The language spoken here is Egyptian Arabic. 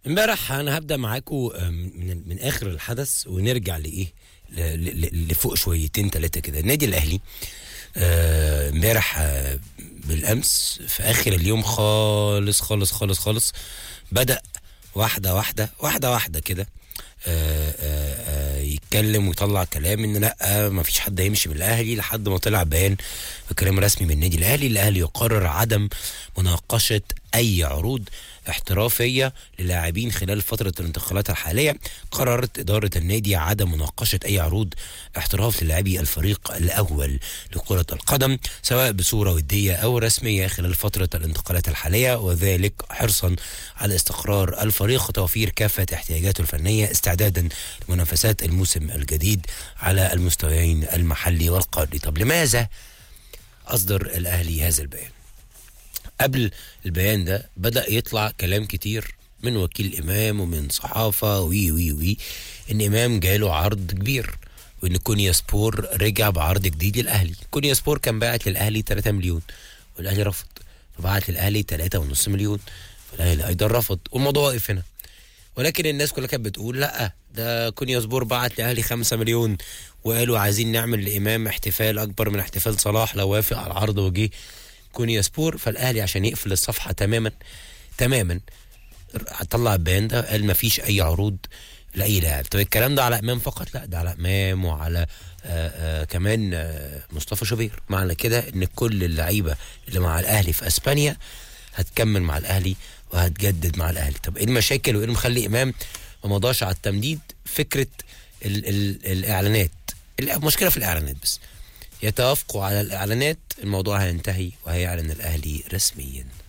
امبارح انا هبدا معاكم من من اخر الحدث ونرجع لايه ل- ل- ل- لفوق شويتين ثلاثه كده النادي الاهلي آه، امبارح آه، بالامس في اخر اليوم خالص خالص خالص خالص بدا واحده واحده واحده واحده كده آه، آه، آه، يتكلم ويطلع كلام ان لا ما فيش حد هيمشي من الاهلي لحد ما طلع بيان بكلام رسمي من النادي الاهلي الاهلي يقرر عدم مناقشه اي عروض احترافيه للاعبين خلال فتره الانتقالات الحاليه قررت اداره النادي عدم مناقشه اي عروض احتراف للاعبي الفريق الاول لكره القدم سواء بصوره وديه او رسميه خلال فتره الانتقالات الحاليه وذلك حرصا على استقرار الفريق وتوفير كافه احتياجاته الفنيه استعدادا لمنافسات الموسم الجديد على المستويين المحلي والقاري طب لماذا اصدر الاهلي هذا البيان قبل البيان ده بدأ يطلع كلام كتير من وكيل إمام ومن صحافة وي وي وي إن إمام جاله عرض كبير وإن كونيا سبور رجع بعرض جديد للأهلي كونيا سبور كان باعت للأهلي 3 مليون والأهلي رفض فبعت للأهلي 3.5 مليون فالأهلي أيضا رفض والموضوع واقف هنا ولكن الناس كلها كانت بتقول لا ده كونيا سبور بعت لاهلي 5 مليون وقالوا عايزين نعمل لامام احتفال اكبر من احتفال صلاح لو وافق على العرض وجه كونيا سبور فالاهلي عشان يقفل الصفحه تماما تماما طلع بيان ده قال ما فيش اي عروض لاي لاعب طب الكلام ده على امام فقط لا ده على امام وعلى آآ آآ كمان آآ مصطفى شوبير معنى كده ان كل اللعيبه اللي مع الاهلي في اسبانيا هتكمل مع الاهلي وهتجدد مع الاهلي طب ايه المشاكل وايه اللي مخلي امام ما مضاش على التمديد فكره ال ال الاعلانات المشكله في الاعلانات بس يتوافقوا على الاعلانات الموضوع هينتهي وهيعلن الاهلي رسميا